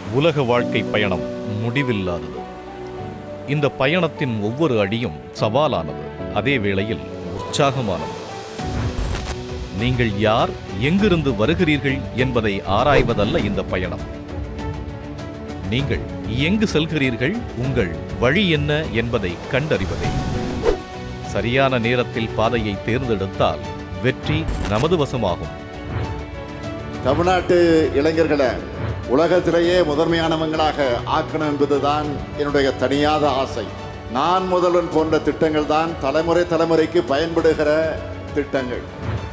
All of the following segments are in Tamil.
உலக வாழ்க்கை பயணம் முடிவில்லாதது இந்த பயணத்தின் ஒவ்வொரு அடியும் சவாலானது அதே வேளையில் உற்சாகமானது நீங்கள் யார் எங்கிருந்து வருகிறீர்கள் என்பதை ஆராய்வதல்ல இந்த பயணம் நீங்கள் எங்கு செல்கிறீர்கள் உங்கள் வழி என்ன என்பதை கண்டறிவதே சரியான நேரத்தில் பாதையை தேர்ந்தெடுத்தால் வெற்றி நமது வசமாகும் தமிழ்நாட்டு இளைஞர்களை உலகத்திலேயே முதன்மையானவங்களாக ஆக்கணும் என்பதுதான் என்னுடைய தனியாத ஆசை நான் முதல்வன் போன்ற திட்டங்கள் தான் தலைமுறை தலைமுறைக்கு பயன்படுகிற திட்டங்கள்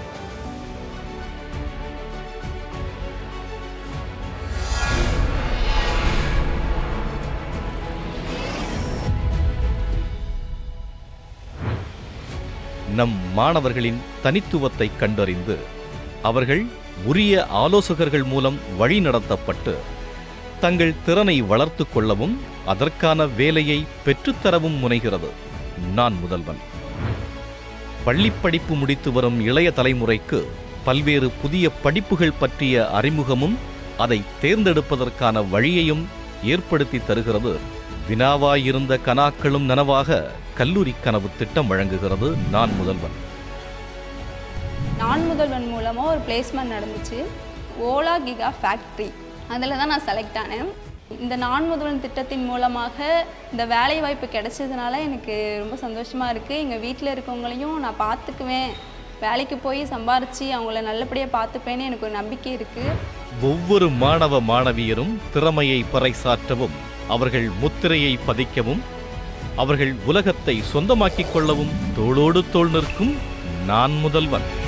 நம் மாணவர்களின் தனித்துவத்தை கண்டறிந்து அவர்கள் உரிய ஆலோசகர்கள் மூலம் வழிநடத்தப்பட்டு தங்கள் திறனை வளர்த்துக் கொள்ளவும் அதற்கான வேலையை பெற்றுத்தரவும் முனைகிறது நான் முதல்வன் பள்ளிப் படிப்பு முடித்து வரும் இளைய தலைமுறைக்கு பல்வேறு புதிய படிப்புகள் பற்றிய அறிமுகமும் அதை தேர்ந்தெடுப்பதற்கான வழியையும் ஏற்படுத்தி தருகிறது வினாவாயிருந்த கனாக்களும் நனவாக கல்லூரி கனவு திட்டம் வழங்குகிறது நான் முதல்வன் நான் முதல்வன் மூலமாக ஒரு பிளேஸ்மெண்ட் நடந்துச்சு ஓலா கிகா ஃபேக்ட்ரி அதில் தான் நான் செலக்ட் ஆனேன் இந்த நான் முதல்வன் திட்டத்தின் மூலமாக இந்த வேலை வாய்ப்பு கிடைச்சதுனால எனக்கு ரொம்ப சந்தோஷமாக இருக்குது எங்கள் வீட்டில் இருக்கவங்களையும் நான் பார்த்துக்குவேன் வேலைக்கு போய் சம்பாரித்து அவங்கள நல்லபடியாக பார்த்துப்பேன்னு எனக்கு ஒரு நம்பிக்கை இருக்குது ஒவ்வொரு மாணவ மாணவியரும் திறமையை பறைசாற்றவும் அவர்கள் முத்திரையை பதிக்கவும் அவர்கள் உலகத்தை சொந்தமாக்கிக் கொள்ளவும் தோளோடு தோள் நிற்கும் நான் முதல்வன்